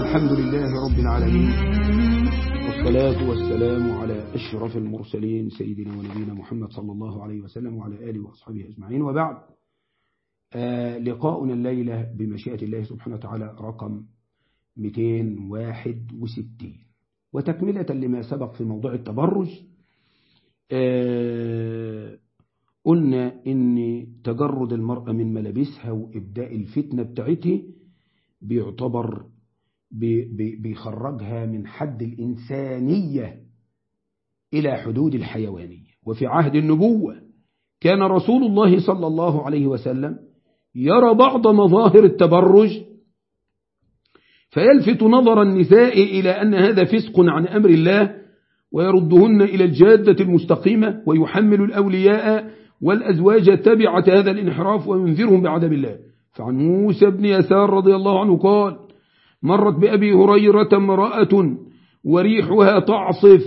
الحمد لله رب العالمين والصلاة والسلام على أشرف المرسلين سيدنا ونبينا محمد صلى الله عليه وسلم وعلى آله وأصحابه أجمعين وبعد آه لقاؤنا الليلة بمشيئة الله سبحانه وتعالى رقم 261 وتكملة لما سبق في موضوع التبرج آه قلنا إن تجرد المرأة من ملابسها وإبداء الفتنة بتاعته بيعتبر بيخرجها من حد الإنسانية إلى حدود الحيوانية وفي عهد النبوة كان رسول الله صلى الله عليه وسلم يرى بعض مظاهر التبرج فيلفت نظر النساء إلى أن هذا فسق عن أمر الله ويردهن إلى الجادة المستقيمة ويحمل الأولياء والأزواج تبعة هذا الانحراف وينذرهم بعذاب الله فعن موسى بن يسار رضي الله عنه قال مرت بأبي هريرة امرأة وريحها تعصف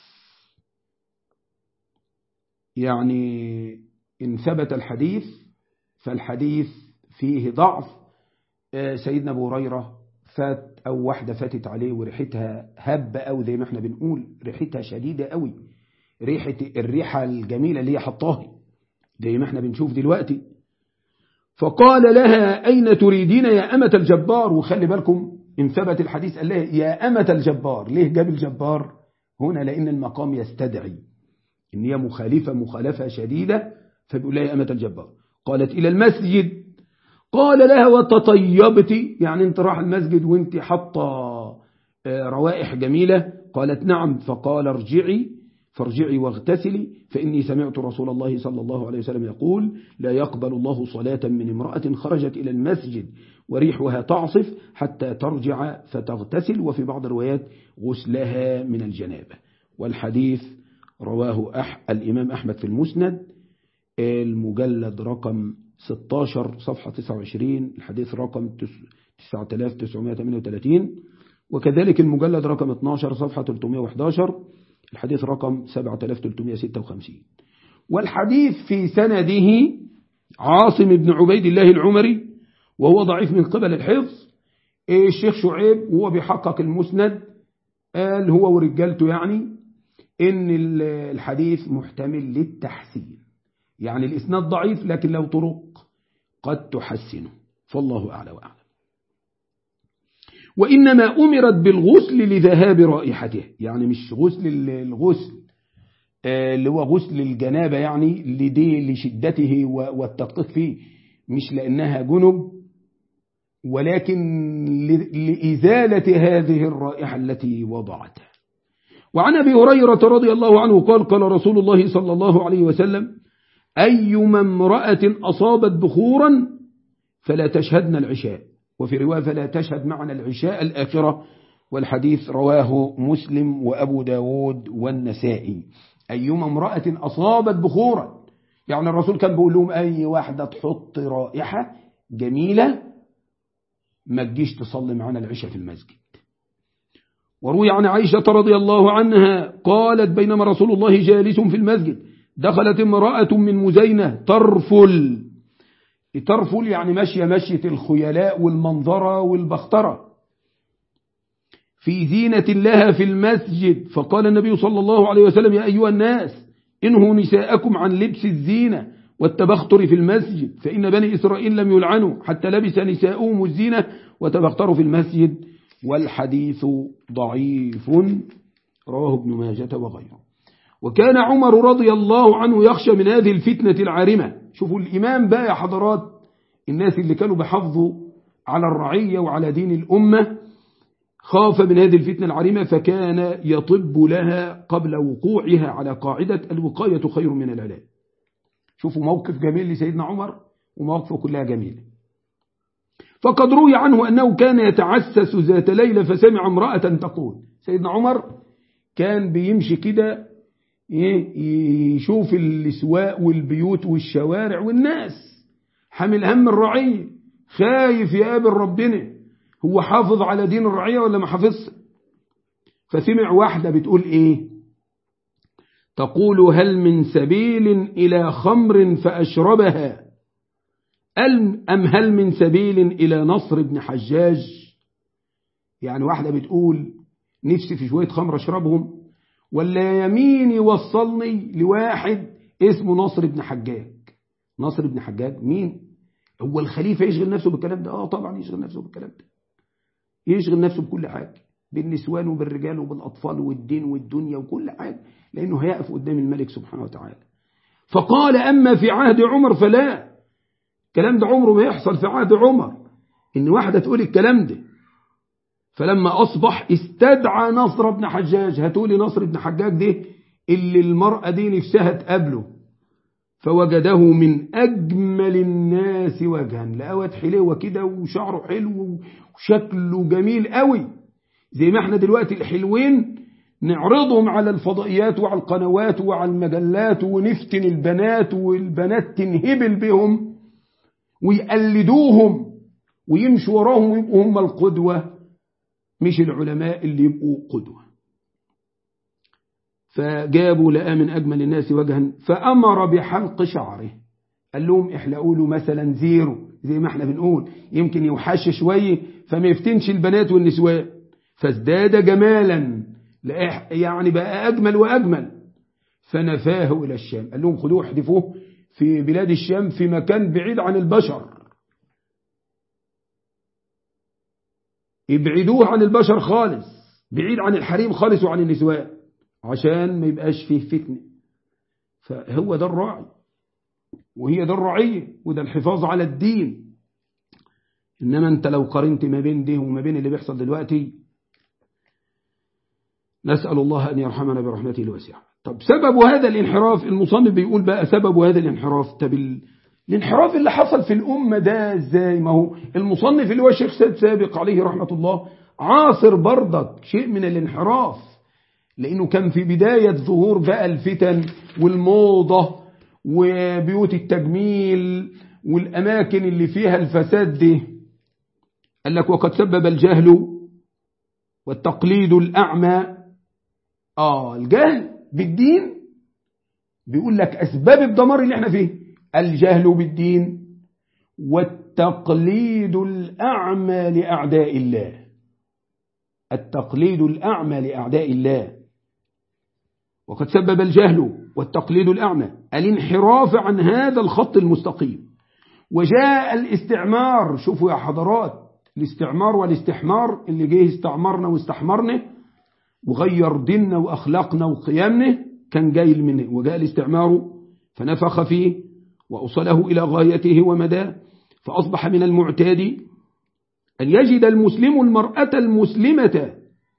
يعني إن ثبت الحديث فالحديث فيه ضعف سيدنا أبو هريرة فات أو واحدة فاتت عليه وريحتها هبة أو زي ما احنا بنقول ريحتها شديدة قوي ريحة الريحة الجميلة اللي هي حطاها زي ما احنا بنشوف دلوقتي فقال لها أين تريدين يا أمة الجبار وخلي بالكم إن ثبت الحديث قال لها يا أمة الجبار ليه جاب الجبار هنا لأن المقام يستدعي إن هي مخالفة مخالفة شديدة فبيقول لها يا أمة الجبار قالت إلى المسجد قال لها وتطيبت يعني انت راح المسجد وانت حاطه روائح جميلة قالت نعم فقال ارجعي فارجعي واغتسلي فإني سمعت رسول الله صلى الله عليه وسلم يقول لا يقبل الله صلاة من امرأة خرجت إلى المسجد وريحها تعصف حتى ترجع فتغتسل وفي بعض الروايات غسلها من الجنابة والحديث رواه أح الإمام أحمد في المسند المجلد رقم 16 صفحة 29 الحديث رقم 9938 وكذلك المجلد رقم 12 صفحة 311 الحديث رقم 7356 والحديث في سنده عاصم بن عبيد الله العمري وهو ضعيف من قبل الحفظ الشيخ شعيب وهو بيحقق المسند قال هو ورجالته يعني ان الحديث محتمل للتحسين يعني الإسناد ضعيف لكن لو طرق قد تحسنه فالله أعلى وأعلم وإنما أمرت بالغسل لذهاب رائحته يعني مش غسل الغسل اللي هو غسل الجنابة يعني لدي لشدته والتدقيق فيه مش لأنها جنب ولكن لإزالة هذه الرائحة التي وضعتها وعن أبي هريرة رضي الله عنه قال قال رسول الله صلى الله عليه وسلم أيما امرأة أصابت بخورا فلا تشهدن العشاء وفي رواية فلا تشهد معنا العشاء الآخرة والحديث رواه مسلم وأبو داود والنسائي أيما امرأة أصابت بخورا يعني الرسول كان بيقول لهم أي واحدة تحط رائحة جميلة ما تجيش تصلي معنا العشاء في المسجد وروي عن عائشة رضي الله عنها قالت بينما رسول الله جالس في المسجد دخلت امرأة من مزينة ترفل ترفل يعني ماشية مشية الخيلاء والمنظرة والبخترة في زينة لها في المسجد فقال النبي صلى الله عليه وسلم يا أيها الناس إنه نساءكم عن لبس الزينة والتبختر في المسجد فإن بني إسرائيل لم يلعنوا حتى لبس نساؤهم الزينة وتبختروا في المسجد والحديث ضعيف رواه ابن ماجة وغيره وكان عمر رضي الله عنه يخشى من هذه الفتنة العارمة شوفوا الإمام بقى يا حضرات الناس اللي كانوا بحفظوا على الرعية وعلى دين الأمة خاف من هذه الفتنة العارمة فكان يطب لها قبل وقوعها على قاعدة الوقاية خير من العلاج شوفوا موقف جميل لسيدنا عمر ومواقفه كلها جميلة فقد روي عنه أنه كان يتعسس ذات ليلة فسمع امرأة تقول سيدنا عمر كان بيمشي كده يشوف الاسواق والبيوت والشوارع والناس حامل هم الرعية خايف يقابل ربنا هو حافظ على دين الرعية ولا ما حافظش فسمع واحدة بتقول ايه تقول هل من سبيل إلى خمر فأشربها أم هل من سبيل إلى نصر بن حجاج يعني واحدة بتقول نفسي في شوية خمر اشربهم ولا يمين يوصلني لواحد اسمه نصر بن حجاج نصر بن حجاج مين هو الخليفة يشغل نفسه بالكلام ده اه طبعا يشغل نفسه بالكلام ده يشغل نفسه بكل حاجة بالنسوان وبالرجال وبالأطفال والدين والدنيا وكل حاجة لأنه هيقف قدام الملك سبحانه وتعالى فقال أما في عهد عمر فلا الكلام ده عمره ما يحصل في عهد عمر إن واحدة تقول الكلام ده فلما أصبح استدعى نصر بن حجاج هتقولي نصر بن حجاج ده اللي المرأة دي نفسها تقابله فوجده من أجمل الناس وجها لقوت حلوة كده وشعره حلو وشكله جميل قوي زي ما احنا دلوقتي الحلوين نعرضهم على الفضائيات وعلى القنوات وعلى المجلات ونفتن البنات والبنات تنهبل بهم ويقلدوهم ويمشوا وراهم ويبقوا هم القدوة مش العلماء اللي يبقوا قدوة فجابوا لقى من أجمل الناس وجها فأمر بحلق شعره قال لهم احلقوا له مثلا زيرو زي ما احنا بنقول يمكن يوحش شوية فما يفتنش البنات والنسوان فازداد جمالا يعني بقى أجمل وأجمل فنفاه إلى الشام قال لهم خذوه احذفوه في بلاد الشام في مكان بعيد عن البشر ابعدوه عن البشر خالص بعيد عن الحريم خالص وعن النسوان عشان ما يبقاش فيه فتنة فهو ده الراعي وهي ده الرعية وده الحفاظ على الدين إنما أنت لو قارنت ما بين ده وما بين اللي بيحصل دلوقتي نسأل الله أن يرحمنا برحمته الواسعة طب سبب هذا الانحراف المصنف بيقول بقى سبب هذا الانحراف طب الانحراف اللي حصل في الأمة ده ازاي ما هو المصنف اللي هو الشيخ سيد سابق عليه رحمة الله عاصر برضك شيء من الانحراف لأنه كان في بداية ظهور بقى الفتن والموضة وبيوت التجميل والأماكن اللي فيها الفساد دي قال لك وقد سبب الجهل والتقليد الأعمى آه الجهل بالدين بيقول لك أسباب الدمار اللي احنا فيه الجهل بالدين والتقليد الأعمى لأعداء الله التقليد الأعمى لأعداء الله وقد سبب الجهل والتقليد الأعمى الانحراف عن هذا الخط المستقيم وجاء الاستعمار شوفوا يا حضرات الاستعمار والاستحمار اللي جه استعمرنا واستحمرنا وغير ديننا وأخلاقنا وقيامنا كان جاي منه وجاء الاستعمار فنفخ فيه وأوصله إلى غايته ومداه فأصبح من المعتاد أن يجد المسلم المرأة المسلمة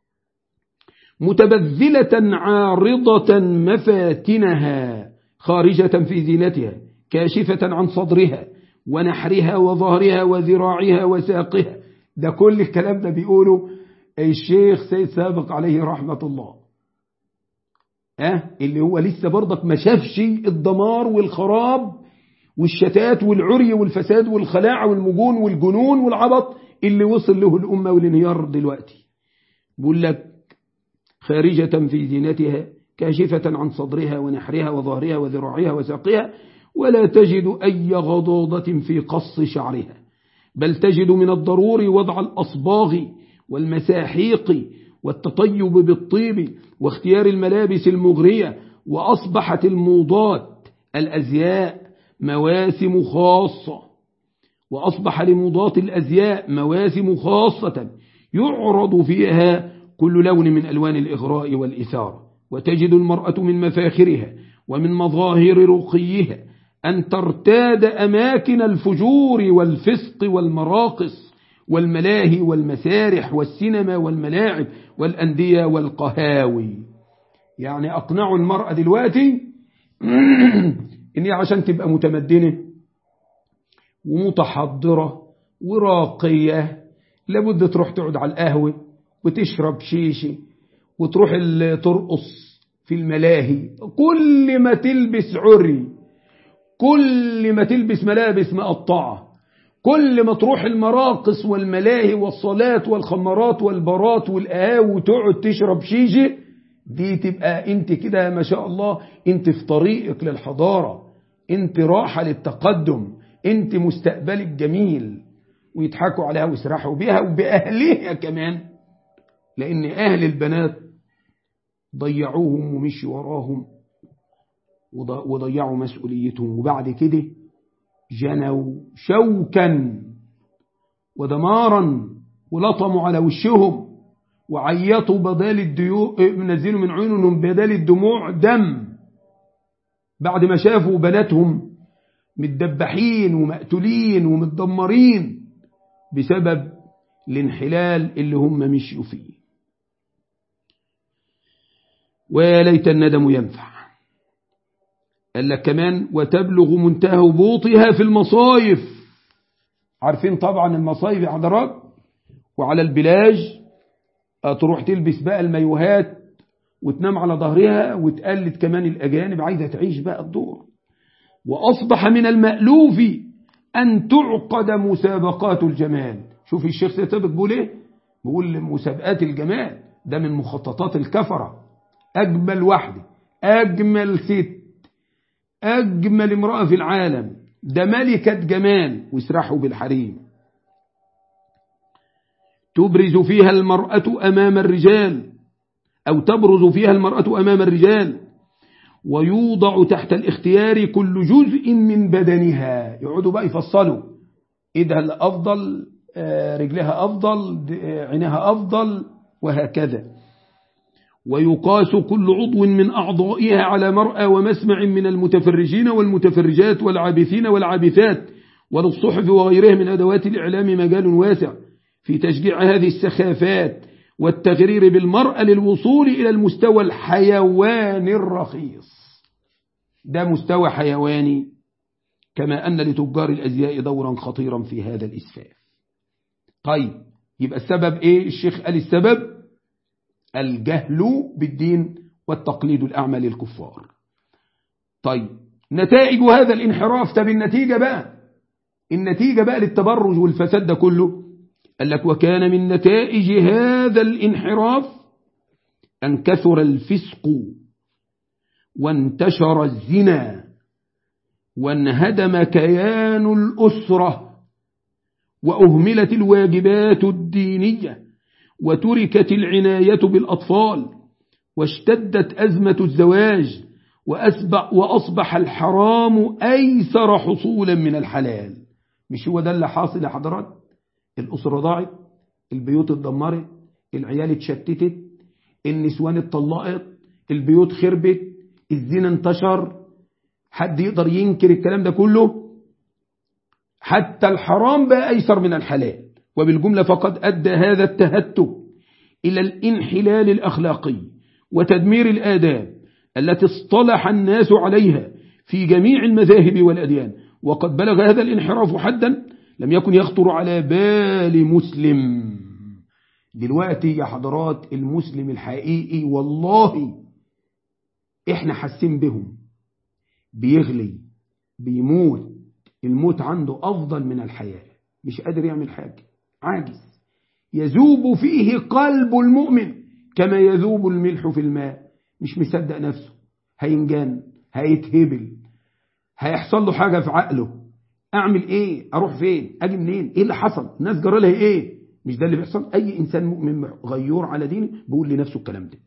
متبذلة عارضة مفاتنها خارجة في زينتها كاشفة عن صدرها ونحرها وظهرها وذراعها وساقها ده كل الكلام ده بيقوله الشيخ سيد سابق عليه رحمة الله أه اللي هو لسه برضك ما شافش الدمار والخراب والشتات والعري والفساد والخلاعة والمجون والجنون والعبط اللي وصل له الأمة والانهيار دلوقتي بيقول لك خارجة في زينتها كاشفة عن صدرها ونحرها وظهرها وذراعها وساقها ولا تجد أي غضاضة في قص شعرها بل تجد من الضروري وضع الأصباغ والمساحيق والتطيب بالطيب واختيار الملابس المغرية وأصبحت الموضات الأزياء مواسم خاصة وأصبح لموضات الأزياء مواسم خاصة يعرض فيها كل لون من ألوان الإغراء والإثارة وتجد المرأة من مفاخرها ومن مظاهر رقيها أن ترتاد أماكن الفجور والفسق والمراقص والملاهي والمسارح والسينما والملاعب والأندية والقهاوي يعني أقنعوا المرأة دلوقتي إن هي عشان تبقى متمدنة ومتحضرة وراقية لابد تروح تقعد على القهوة وتشرب شيشة وتروح ترقص في الملاهي كل ما تلبس عري كل ما تلبس ملابس مقطعة كل ما تروح المراقص والملاهي والصلاة والخمرات والبارات والقهاوي وتقعد تشرب شيشة دي تبقى انت كده ما شاء الله انت في طريقك للحضارة انت راحة للتقدم انت مستقبلك جميل ويضحكوا عليها ويسرحوا بها وبأهلها كمان لأن أهل البنات ضيعوهم ومشي وراهم وضيعوا مسؤوليتهم وبعد كده جنوا شوكا ودمارا ولطموا على وشهم وعيطوا بدال الديو منزلوا من عيونهم بدال الدموع دم بعد ما شافوا بناتهم متدبحين ومقتولين ومتدمرين بسبب الانحلال اللي هم مشيوا فيه ويا ليت الندم ينفع قال لك كمان وتبلغ منتهى هبوطها في المصايف عارفين طبعا المصايف يا حضرات وعلى البلاج تروح تلبس بقى المايوهات وتنام على ظهرها وتقلد كمان الأجانب عايزة تعيش بقى الدور وأصبح من المألوف أن تعقد مسابقات الجمال شوف الشيخ سيتابك بيقول ايه بيقول مسابقات الجمال ده من مخططات الكفرة أجمل واحدة أجمل ست أجمل امرأة في العالم ده ملكة جمال ويسرحوا بالحريم تبرز فيها المرأة أمام الرجال أو تبرز فيها المرأة أمام الرجال ويوضع تحت الاختيار كل جزء من بدنها يقعدوا بقى يفصلوا إيدها الأفضل رجلها أفضل عينها أفضل وهكذا ويقاس كل عضو من أعضائها على مرأى ومسمع من المتفرجين والمتفرجات والعابثين والعابثات وللصحف وغيرها من أدوات الإعلام مجال واسع في تشجيع هذه السخافات والتغرير بالمرأة للوصول إلى المستوى الحيواني الرخيص ده مستوى حيواني كما أن لتجار الأزياء دورا خطيرا في هذا الإسفاف طيب يبقى السبب إيه الشيخ قال السبب الجهل بالدين والتقليد الأعمى للكفار طيب نتائج هذا الانحراف طب النتيجة بقى النتيجة بقى للتبرج والفساد ده كله قال لك وكان من نتائج هذا الانحراف أن كثر الفسق وانتشر الزنا وانهدم كيان الأسرة وأهملت الواجبات الدينية وتركت العناية بالأطفال واشتدت أزمة الزواج وأصبح الحرام أيسر حصولا من الحلال مش هو ده اللي حاصل يا حضرات الأسرة ضاعت البيوت اتدمرت العيال اتشتتت النسوان اتطلقت البيوت خربت الزنا انتشر حد يقدر ينكر الكلام ده كله حتى الحرام بقى أيسر من الحلال وبالجملة فقد أدى هذا التهتك إلى الانحلال الأخلاقي وتدمير الآداب التي اصطلح الناس عليها في جميع المذاهب والأديان وقد بلغ هذا الانحراف حدا لم يكن يخطر على بال مسلم دلوقتي يا حضرات المسلم الحقيقي والله احنا حاسين بهم بيغلي بيموت الموت عنده أفضل من الحياة مش قادر يعمل حاجة عاجز يذوب فيه قلب المؤمن كما يذوب الملح في الماء مش مصدق نفسه هينجن هيتهبل هيحصل له حاجة في عقله أعمل إيه أروح فين أجي منين إيه اللي حصل الناس جرى لها إيه مش ده اللي بيحصل أي إنسان مؤمن غيور على دينه بيقول لنفسه الكلام ده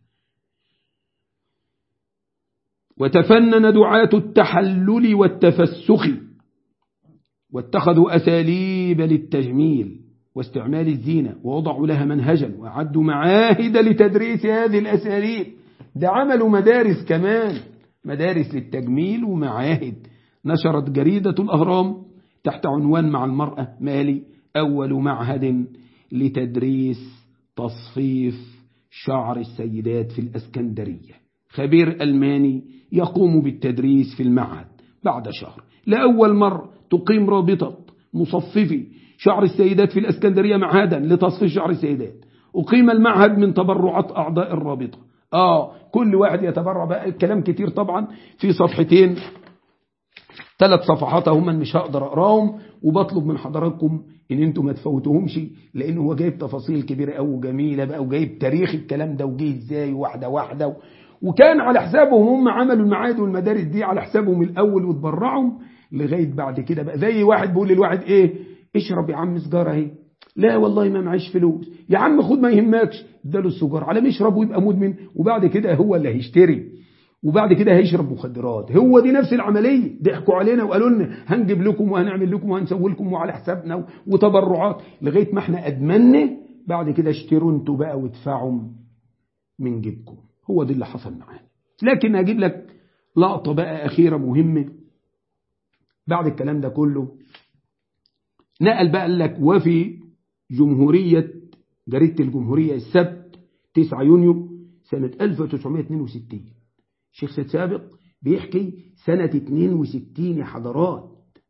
وتفنن دعاة التحلل والتفسخ واتخذوا أساليب للتجميل واستعمال الزينة ووضعوا لها منهجا وأعدوا معاهد لتدريس هذه الأساليب ده عملوا مدارس كمان مدارس للتجميل ومعاهد نشرت جريدة الأهرام تحت عنوان مع المرأة مالي أول معهد لتدريس تصفيف شعر السيدات في الأسكندرية خبير ألماني يقوم بالتدريس في المعهد بعد شهر لأول مرة تقيم رابطة مصففي شعر السيدات في الأسكندرية معهدا لتصفيف شعر السيدات أقيم المعهد من تبرعات أعضاء الرابطة آه كل واحد يتبرع بقى الكلام كتير طبعا في صفحتين ثلاث صفحات هم مش هقدر أقراهم وبطلب من حضراتكم ان انتم ما تفوتوهمش لان هو جايب تفاصيل كبيرة قوي وجميلة بقى وجايب تاريخ الكلام ده وجه ازاي واحدة واحدة و... وكان على حسابهم هم عملوا المعاهد والمدارس دي على حسابهم الاول وتبرعهم لغاية بعد كده بقى زي واحد بيقول للواحد ايه اشرب يا عم سجارة اهي لا والله ما معيش فلوس يا عم خد ما يهمكش اداله السجار على ما يشرب ويبقى مدمن وبعد كده هو اللي هيشتري وبعد كده هيشرب مخدرات هو دي نفس العملية ضحكوا علينا وقالوا لنا هنجيب لكم وهنعمل لكم وهنسوي لكم وعلى حسابنا وتبرعات لغاية ما احنا أدمنا بعد كده اشتروا انتوا بقى وادفعوا من جيبكم هو ده اللي حصل معانا لكن هجيب لك لقطة بقى أخيرة مهمة بعد الكلام ده كله نقل بقى لك وفي جمهورية جريدة الجمهورية السبت 9 يونيو سنة 1962 الشيخ سيد سابق بيحكي سنة 62 يا حضرات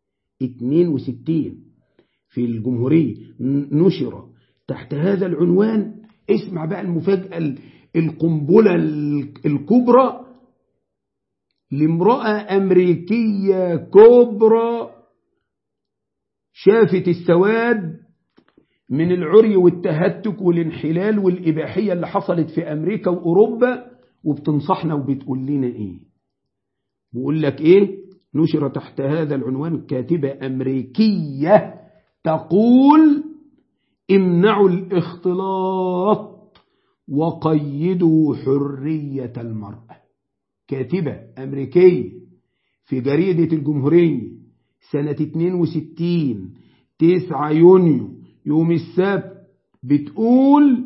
62 في الجمهورية نشر تحت هذا العنوان اسمع بقى المفاجأة القنبلة الكبرى لامرأة أمريكية كبرى شافت السواد من العري والتهتك والانحلال والإباحية اللي حصلت في أمريكا وأوروبا وبتنصحنا وبتقول لنا إيه بقول لك إيه نشر تحت هذا العنوان كاتبة أمريكية تقول امنعوا الاختلاط وقيدوا حرية المرأة كاتبة أمريكية في جريدة الجمهورية سنة 62 9 يونيو يوم السبت بتقول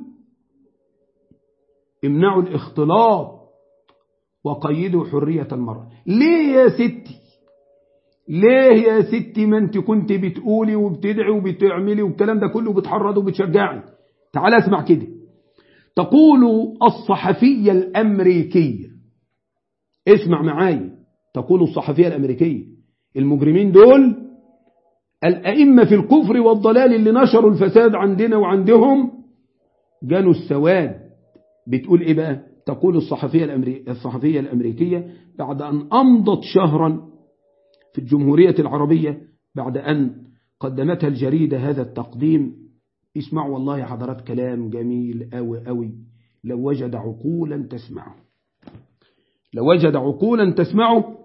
امنعوا الاختلاط وقيدوا حرية المرأة ليه يا ستي ليه يا ستي ما انت كنت بتقولي وبتدعي وبتعملي والكلام ده كله بتحرض وبتشجعي تعال اسمع كده تقول الصحفية الأمريكية اسمع معايا تقول الصحفية الأمريكية المجرمين دول الأئمة في الكفر والضلال اللي نشروا الفساد عندنا وعندهم جانوا السواد بتقول إيه بقى تقول الصحفية, الأمري... الصحفية الأمريكية بعد أن أمضت شهرا في الجمهورية العربية بعد أن قدمتها الجريدة هذا التقديم اسمعوا والله يا حضرات كلام جميل أوي أوي لو وجد عقولا تسمعه لو وجد عقولا تسمعه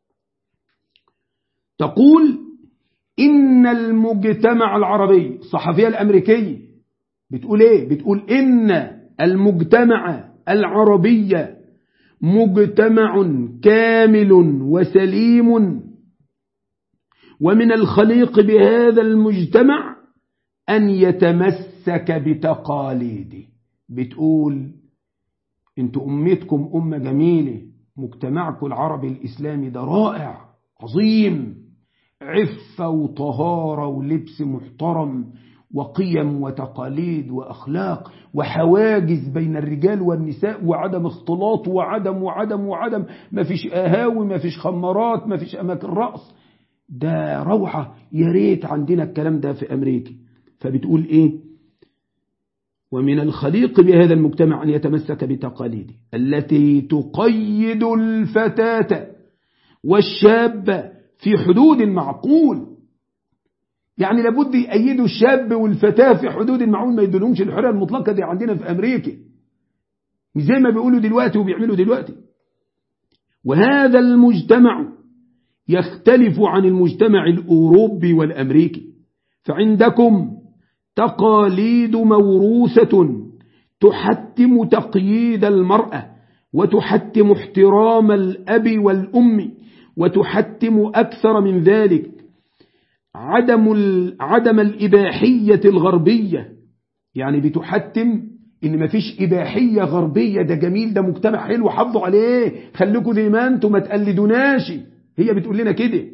تقول إن المجتمع العربي الصحفية الأمريكية بتقول إيه بتقول إن المجتمع العربي مجتمع كامل وسليم ومن الخليق بهذا المجتمع أن يتمسك بتقاليده بتقول انتوا أمتكم أمة جميلة مجتمعكم العربي الإسلامي ده رائع عظيم عفة وطهارة ولبس محترم وقيم وتقاليد وأخلاق وحواجز بين الرجال والنساء وعدم اختلاط وعدم وعدم وعدم ما فيش أهاوي ما فيش خمارات ما فيش أماكن رأس ده روعة يا ريت عندنا الكلام ده في أمريكا فبتقول إيه ومن الخليق بهذا المجتمع أن يتمسك بتقاليده التي تقيد الفتاة والشاب في حدود المعقول يعني لابد يأيدوا الشاب والفتاة في حدود المعقول ما يدلهمش الحرية المطلقة دي عندنا في أمريكا مش زي ما بيقولوا دلوقتي وبيعملوا دلوقتي وهذا المجتمع يختلف عن المجتمع الأوروبي والأمريكي فعندكم تقاليد موروثة تحتم تقييد المرأة وتحتم احترام الأب والأم وتحتم أكثر من ذلك عدم عدم الإباحية الغربية يعني بتحتم إن مفيش إباحية غربية ده جميل ده مجتمع حلو حافظوا عليه خليكم زي ما انتم ما تقلدوناش هي بتقول لنا كده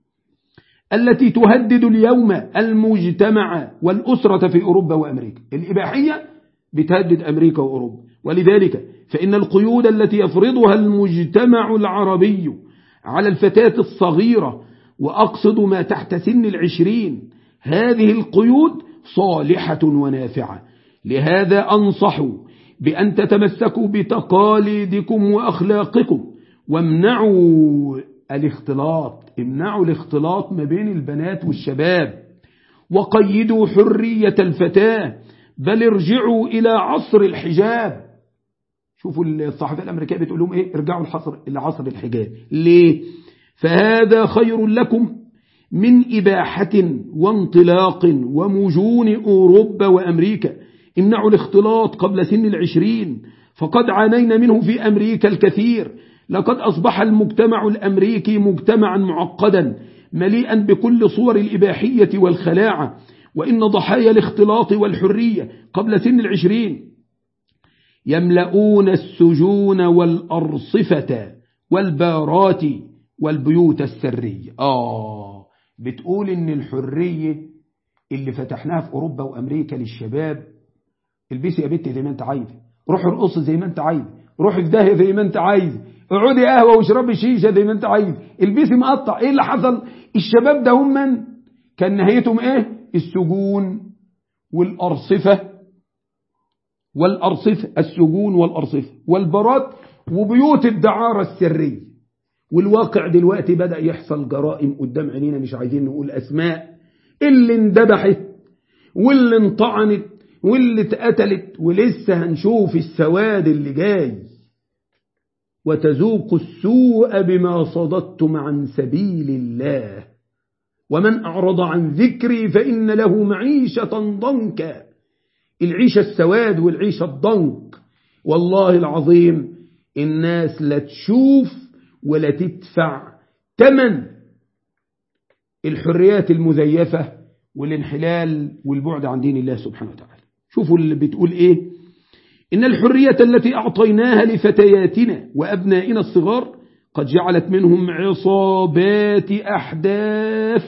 التي تهدد اليوم المجتمع والأسرة في أوروبا وأمريكا الإباحية بتهدد أمريكا وأوروبا ولذلك فإن القيود التي يفرضها المجتمع العربي على الفتاة الصغيرة وأقصد ما تحت سن العشرين هذه القيود صالحة ونافعة لهذا أنصح بأن تتمسكوا بتقاليدكم وأخلاقكم وامنعوا الاختلاط امنعوا الاختلاط ما بين البنات والشباب وقيدوا حرية الفتاة بل ارجعوا إلى عصر الحجاب شوفوا الصحفية الأمريكية بتقول لهم إيه ارجعوا الحصر إلى عصر الحجاب ليه فهذا خير لكم من إباحة وانطلاق ومجون أوروبا وأمريكا امنعوا الاختلاط قبل سن العشرين فقد عانينا منه في أمريكا الكثير لقد أصبح المجتمع الأمريكي مجتمعا معقدا مليئا بكل صور الإباحية والخلاعة وإن ضحايا الاختلاط والحرية قبل سن العشرين يملؤون السجون والأرصفة والبارات والبيوت السرية آه بتقول إن الحرية اللي فتحناها في أوروبا وأمريكا للشباب البسي يا بنتي زي ما أنت عايز روح ارقص زي ما أنت عايز روح في داهية زي ما أنت عايز اقعدي قهوة واشربي شيشة زي ما أنت عايز البسي مقطع إيه اللي حصل الشباب ده هم من كان نهايتهم إيه السجون والأرصفة والأرصفة السجون والأرصفة والبارات وبيوت الدعارة السرية والواقع دلوقتي بدأ يحصل جرائم قدام عينينا مش عايزين نقول أسماء اللي اندبحت واللي انطعنت واللي اتقتلت ولسه هنشوف السواد اللي جاي وتذوق السوء بما صددتم عن سبيل الله ومن أعرض عن ذكري فإن له معيشة ضنكا العيشة السواد والعيشة الضنك والله العظيم الناس لا تشوف ولا تدفع تمن الحريات المزيفة والانحلال والبعد عن دين الله سبحانه وتعالى شوفوا اللي بتقول ايه إن الحرية التي أعطيناها لفتياتنا وأبنائنا الصغار قد جعلت منهم عصابات أحداث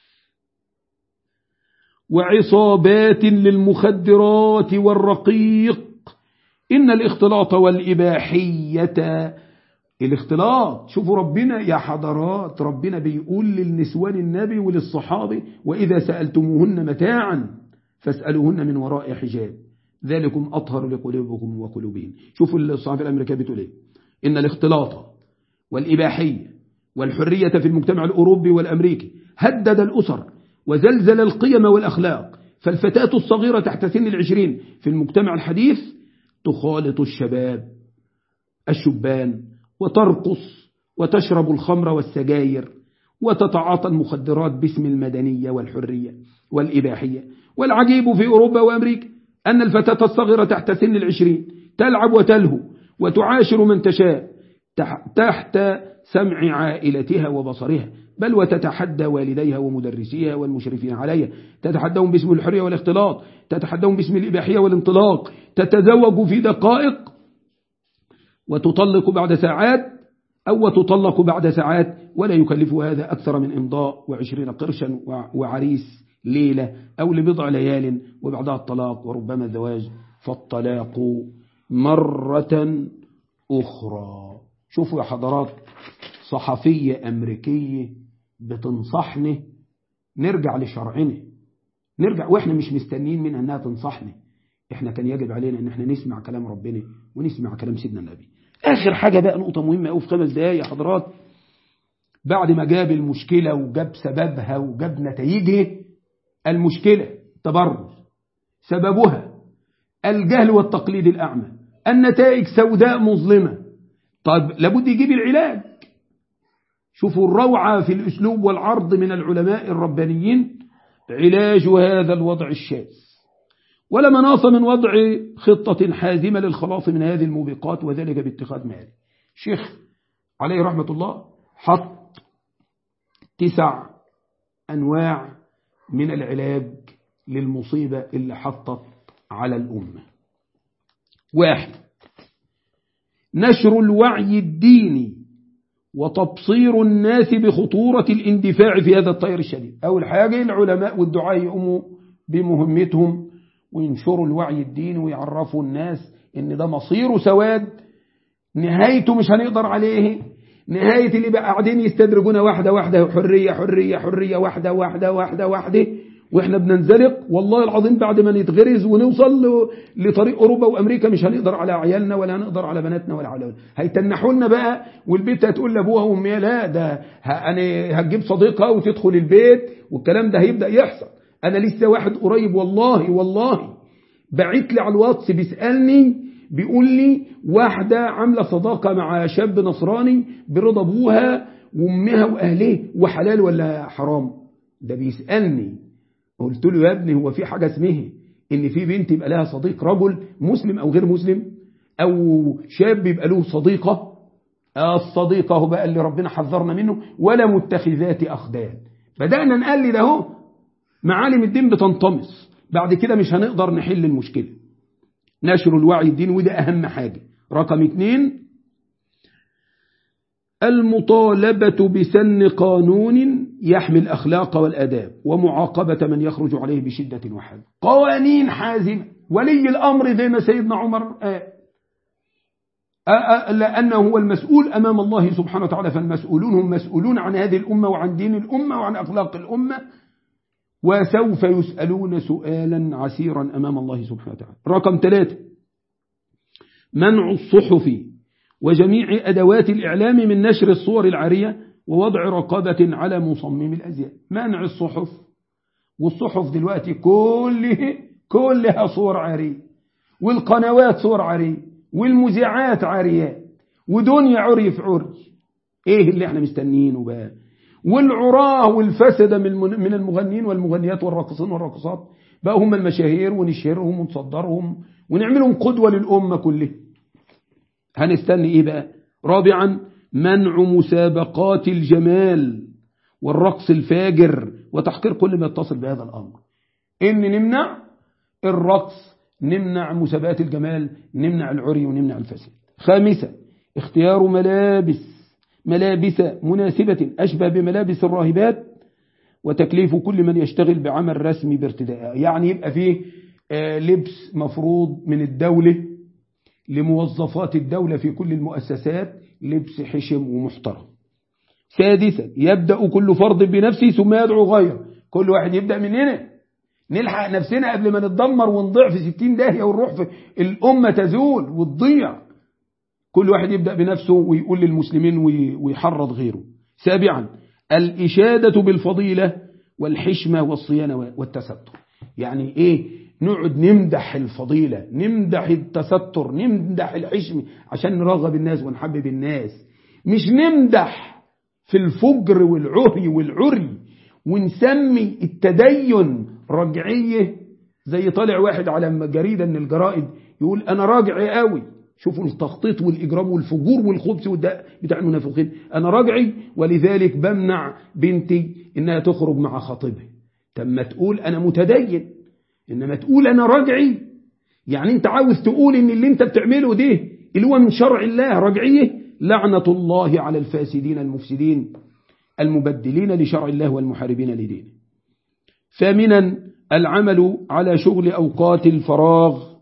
وعصابات للمخدرات والرقيق إن الاختلاط والإباحية الاختلاط شوفوا ربنا يا حضرات ربنا بيقول للنسوان النبي وللصحابة وإذا سألتموهن متاعا فاسألوهن من وراء حجاب ذلكم أطهر لقلوبكم وقلوبهم شوفوا الصحابة الأمريكية بتقول إيه إن الاختلاط والإباحية والحرية في المجتمع الأوروبي والأمريكي هدد الأسر وزلزل القيم والأخلاق فالفتاة الصغيرة تحت سن العشرين في المجتمع الحديث تخالط الشباب الشبان وترقص وتشرب الخمر والسجاير وتتعاطى المخدرات باسم المدنية والحرية والإباحية والعجيب في أوروبا وأمريكا أن الفتاة الصغيرة تحت سن العشرين تلعب وتلهو وتعاشر من تشاء تحت سمع عائلتها وبصرها بل وتتحدى والديها ومدرسيها والمشرفين عليها تتحدون باسم الحرية والاختلاط تتحدون باسم الإباحية والانطلاق تتزوج في دقائق وتطلق بعد ساعات أو تطلق بعد ساعات ولا يكلف هذا أكثر من إمضاء وعشرين قرشا وعريس ليلة أو لبضع ليال وبعدها الطلاق وربما الزواج فالطلاق مرة أخرى شوفوا يا حضرات صحفية أمريكية بتنصحنا نرجع لشرعنا نرجع وإحنا مش مستنين منها أنها تنصحنا إحنا كان يجب علينا أن إحنا نسمع كلام ربنا ونسمع كلام سيدنا النبي آخر حاجة بقى نقطة مهمة أوي في خمس دقايق يا حضرات بعد ما جاب المشكلة وجاب سببها وجاب نتائجها المشكلة تبرز سببها الجهل والتقليد الأعمى النتائج سوداء مظلمة طيب لابد يجيب العلاج شوفوا الروعة في الأسلوب والعرض من العلماء الربانيين علاج هذا الوضع الشاذ ولا مناص من وضع خطة حازمة للخلاص من هذه الموبقات وذلك باتخاذ مال شيخ عليه رحمة الله حط تسع أنواع من العلاج للمصيبة اللي حطت على الأمة واحد نشر الوعي الديني وتبصير الناس بخطورة الاندفاع في هذا الطير الشديد أول حاجة العلماء والدعاء يقوموا بمهمتهم وينشروا الوعي الديني ويعرفوا الناس ان ده مصيره سواد نهايته مش هنقدر عليه نهاية اللي بقى قاعدين يستدرجونا واحدة واحدة حرية حرية حرية واحدة واحدة واحدة واحدة واحنا بننزلق والله العظيم بعد ما نتغرز ونوصل لطريق اوروبا وامريكا مش هنقدر على عيالنا ولا هنقدر على بناتنا ولا على هيتنحوا لنا بقى والبيت هتقول لابوها وامها لا ده انا هتجيب صديقها وتدخل البيت والكلام ده هيبدا يحصل انا لسه واحد قريب والله والله بعت لي على الواتس بيسالني بيقول لي واحده عامله صداقه مع شاب نصراني برضا ابوها وامها واهليه وحلال ولا حرام ده بيسالني قلت له يا ابني هو في حاجة اسمها ان في بنت يبقى لها صديق رجل مسلم او غير مسلم او شاب يبقى له صديقة الصديقة هو بقى اللي ربنا حذرنا منه ولا متخذات أخدان بدأنا نقلد اهو معالم الدين بتنطمس بعد كده مش هنقدر نحل المشكلة نشر الوعي الديني وده أهم حاجة رقم اتنين المطالبة بسن قانون يحمي الأخلاق والأداب ومعاقبة من يخرج عليه بشدة وحد قوانين حازمة ولي الأمر زي ما سيدنا عمر قال لأنه هو المسؤول أمام الله سبحانه وتعالى فالمسؤولون هم مسؤولون عن هذه الأمة وعن دين الأمة وعن أخلاق الأمة وسوف يسألون سؤالا عسيرا أمام الله سبحانه وتعالى رقم ثلاثة منع الصحف وجميع أدوات الإعلام من نشر الصور العارية ووضع رقابة على مصمم الأزياء منع الصحف والصحف دلوقتي كله كلها صور عارية والقنوات صور عارية والمذيعات عاريات ودنيا عري في عري ايه اللي احنا مستنيينه بقى والعراه والفسد من المغنين والمغنيات والراقصين والراقصات بقى هم المشاهير ونشهرهم ونصدرهم ونعملهم قدوة للأمة كلها هنستني ايه بقى رابعا منع مسابقات الجمال والرقص الفاجر وتحقير كل ما يتصل بهذا الأمر إن نمنع الرقص نمنع مسابقات الجمال نمنع العري ونمنع الفساد خامسا اختيار ملابس ملابس مناسبة أشبه بملابس الراهبات وتكليف كل من يشتغل بعمل رسمي بارتداء يعني يبقى فيه لبس مفروض من الدولة لموظفات الدولة في كل المؤسسات لبس حشم ومحترم سادسا يبدأ كل فرد بنفسه ثم يدعو غيره كل واحد يبدأ من هنا نلحق نفسنا قبل ما نتدمر ونضيع في ستين داهية ونروح في الأمة تزول وتضيع كل واحد يبدأ بنفسه ويقول للمسلمين ويحرض غيره سابعا الإشادة بالفضيلة والحشمة والصيانة والتستر يعني إيه نقعد نمدح الفضيلة نمدح التستر نمدح الحشم عشان نرغب الناس ونحبب الناس مش نمدح في الفجر والعهي والعري ونسمي التدين رجعية زي طالع واحد على جريدة من الجرائد يقول أنا راجعي قوي شوفوا التخطيط والإجرام والفجور والخبث بتاع المنافقين أنا راجعي ولذلك بمنع بنتي إنها تخرج مع خطيبها طب ما تقول أنا متدين إنما تقول أنا راجعي يعني أنت عاوز تقول إن اللي أنت بتعمله ده اللي هو من شرع الله رجعيه لعنة الله على الفاسدين المفسدين المبدلين لشرع الله والمحاربين لدينه ثامنا العمل على شغل أوقات الفراغ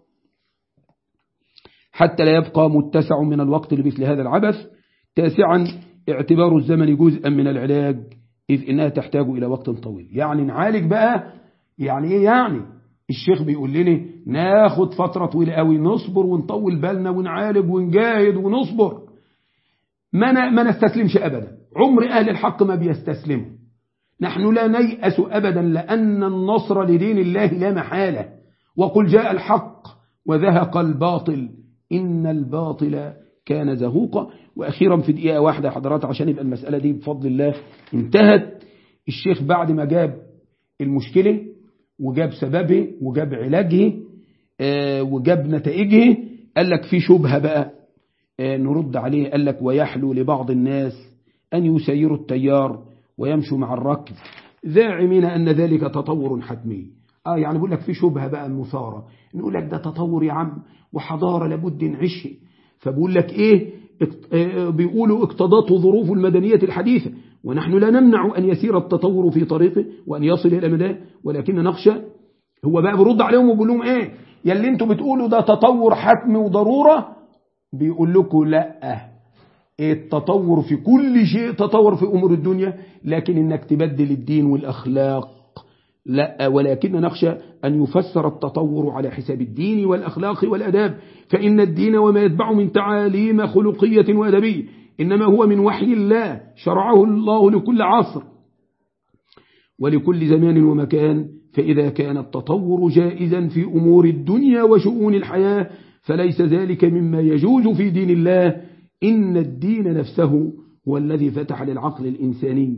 حتى لا يبقى متسع من الوقت لمثل هذا العبث تاسعا اعتبار الزمن جزءا من العلاج إذ إنها تحتاج إلى وقت طويل يعني نعالج بقى يعني إيه يعني الشيخ بيقول لنا ناخد فترة طويلة قوي نصبر ونطول بالنا ونعالج ونجاهد ونصبر ما ما نستسلمش أبدا عمر أهل الحق ما بيستسلموا نحن لا نيأس أبدا لأن النصر لدين الله لا محالة وقل جاء الحق وذهق الباطل إن الباطل كان زهوقا وأخيرا في دقيقة واحدة حضرات عشان يبقى المسألة دي بفضل الله انتهت الشيخ بعد ما جاب المشكلة وجاب سببه وجاب علاجه وجاب نتائجه قال لك في شبهة بقى نرد عليه قال لك ويحلو لبعض الناس أن يسيروا التيار ويمشوا مع الركب زاعمين أن ذلك تطور حتمي آه يعني بيقول لك في شبهة بقى مثارة نقول لك ده تطور يا عم وحضارة لابد نعيشها فبقول لك إيه بيقولوا اقتضته ظروف المدنية الحديثة ونحن لا نمنع أن يسير التطور في طريقه وأن يصل إلى مداه ولكن نخشى هو بقى برد عليهم وبيقول لهم إيه يلي انتوا بتقولوا ده تطور حتم وضرورة بيقول لكم لا التطور في كل شيء تطور في أمور الدنيا لكن إنك تبدل الدين والأخلاق لا ولكن نخشى أن يفسر التطور على حساب الدين والأخلاق والأداب فإن الدين وما يتبع من تعاليم خلقية وأدبية إنما هو من وحي الله شرعه الله لكل عصر ولكل زمان ومكان فإذا كان التطور جائزا في أمور الدنيا وشؤون الحياة فليس ذلك مما يجوز في دين الله إن الدين نفسه هو الذي فتح للعقل الإنساني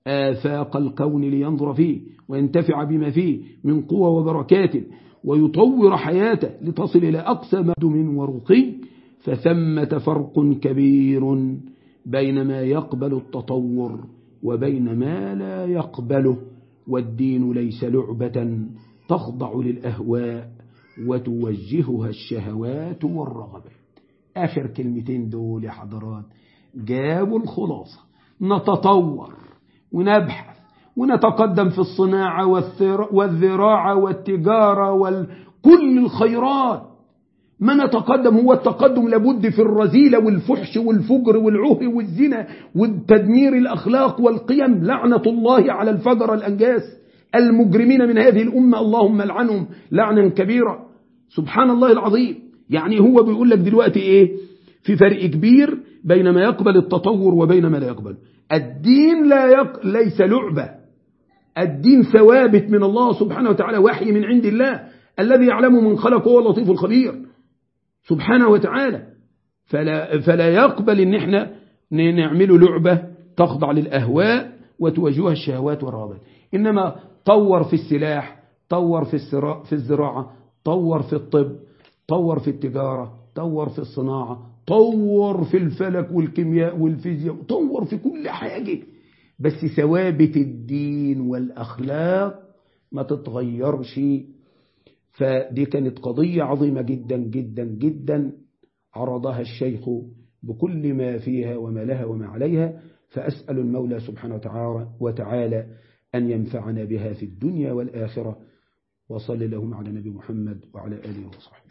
آفاق الكون لينظر فيه وينتفع بما فيه من قوة وبركات ويطور حياته لتصل إلى أقصى مدم ورقي فثمة فرق كبير بين ما يقبل التطور وبين ما لا يقبله والدين ليس لعبة تخضع للأهواء وتوجهها الشهوات والرغبات آخر كلمتين دول يا حضرات جابوا الخلاصة نتطور ونبحث ونتقدم في الصناعة والذراعة والتجارة وكل الخيرات ما نتقدم هو التقدم لابد في الرذيلة والفحش والفجر والعه والزنا والتدمير الأخلاق والقيم لعنة الله على الفجر الأنجاس المجرمين من هذه الأمة اللهم لعنهم لعنا كبيرا سبحان الله العظيم يعني هو بيقول لك دلوقتي إيه في فرق كبير بين ما يقبل التطور وبين ما لا يقبل الدين لا يق... ليس لعبة الدين ثوابت من الله سبحانه وتعالى وحي من عند الله الذي يعلم من خلق هو اللطيف الخبير سبحانه وتعالى فلا, فلا يقبل ان احنا نعمله لعبة تخضع للأهواء وتوجهها الشهوات والرغبات إنما طور في السلاح طور في, في الزراعة طور في الطب طور في التجارة طور في الصناعة طور في الفلك والكيمياء والفيزياء طور في كل حاجة بس ثوابت الدين والأخلاق ما تتغيرش فدي كانت قضية عظيمة جدا جدا جدا عرضها الشيخ بكل ما فيها وما لها وما عليها فأسأل المولى سبحانه وتعالى أن ينفعنا بها في الدنيا والآخرة وصل اللهم على نبي محمد وعلى آله وصحبه